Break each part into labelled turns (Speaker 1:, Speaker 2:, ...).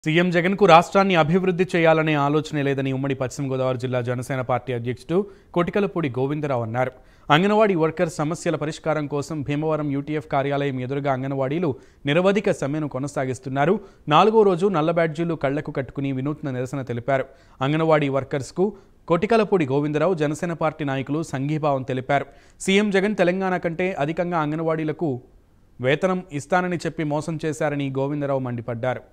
Speaker 1: CM Jagan కు రాష్ట్రాన్ని అభివృద్ధి చేయాలనే ఆలోచనే లేదని ఉమ్మడి పశ్చిమ గోదావరి జిల్లా జనసేన పార్టీ అధ్యక్షుడు కొటికలపూడి గోవిందరావు అన్నారు అంగన్వాడీ వర్కర్ సమస్యల పరిష్కారం కోసం భీమవరం యూటీఎఫ్ కార్యాలయం ఎదురుగా అంగన్వాడీలు నిరవధిక సమ్మెను కొనసాగిస్తున్నారు నాలుగో రోజు నల్ల బ్యాడ్జీలు కళ్లకు కట్టుకుని వినూత్న నిరసన తెలిపారు అంగన్వాడీ వర్కర్స్కు కొటికలపూడి గోవిందరావు జనసేన పార్టీ నాయకులు సంఘీభావం తెలిపారు సీఎం జగన్ తెలంగాణ కంటే అధికంగా అంగన్వాడీలకు వేతనం ఇస్తానని చెప్పి మోసం చేశారని గోవిందరావు మండిపడ్డారు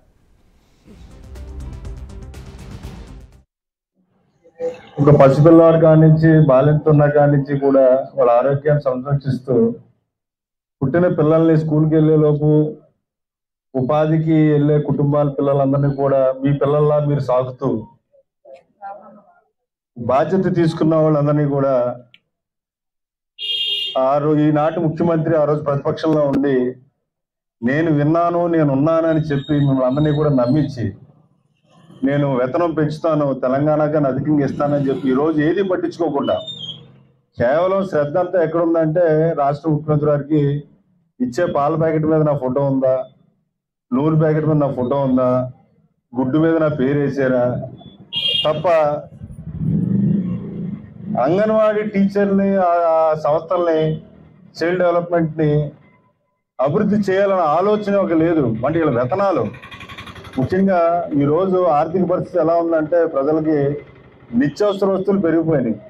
Speaker 2: ఒక పసిపిల్లవాడి కాడి నుంచి బాలింతున్న కాడి నుంచి కూడా వాళ్ళ ఆరోగ్యాన్ని సంరక్షిస్తూ పుట్టిన పిల్లల్ని స్కూల్కి వెళ్ళే లోపు ఉపాధికి వెళ్ళే కుటుంబాల పిల్లలందరినీ కూడా మీ పిల్లల్లా మీరు సాగుతూ బాధ్యత తీసుకున్న వాళ్ళందరినీ కూడా ఆ రోజు ఈనాటి ముఖ్యమంత్రి ఆ రోజు ప్రతిపక్షంలో ఉండి నేను విన్నాను నేను ఉన్నానని చెప్పి మిమ్మల్ని అందరినీ కూడా నమ్మించి నేను వేతనం పెంచుతాను తెలంగాణ కానీ అధికంగా ఇస్తానని చెప్పి ఈ రోజు ఏది పట్టించుకోకుండా కేవలం శ్రద్ధ అంతా ఎక్కడుందంటే రాష్ట్ర ముఖ్యమంత్రి గారికి ఇచ్చే పాల ప్యాకెట్ మీద నా ఫోటో ఉందా నూనె ప్యాకెట్ మీద నా ఫోటో ఉందా గుడ్డు మీద నా పేరు వేసారా తప్ప అంగన్వాడీ టీచర్ని ఆ ఆ సంస్థల్ని చైల్డ్ డెవలప్మెంట్ని అభివృద్ధి చేయాలన్న ఆలోచన ఒక లేదు అంటే వీళ్ళ వేతనాలు ముఖ్యంగా ఈ రోజు ఆర్థిక పరిస్థితి ఎలా ఉందంటే ప్రజలకి నిత్యావసర వస్తువులు పెరిగిపోయినాయి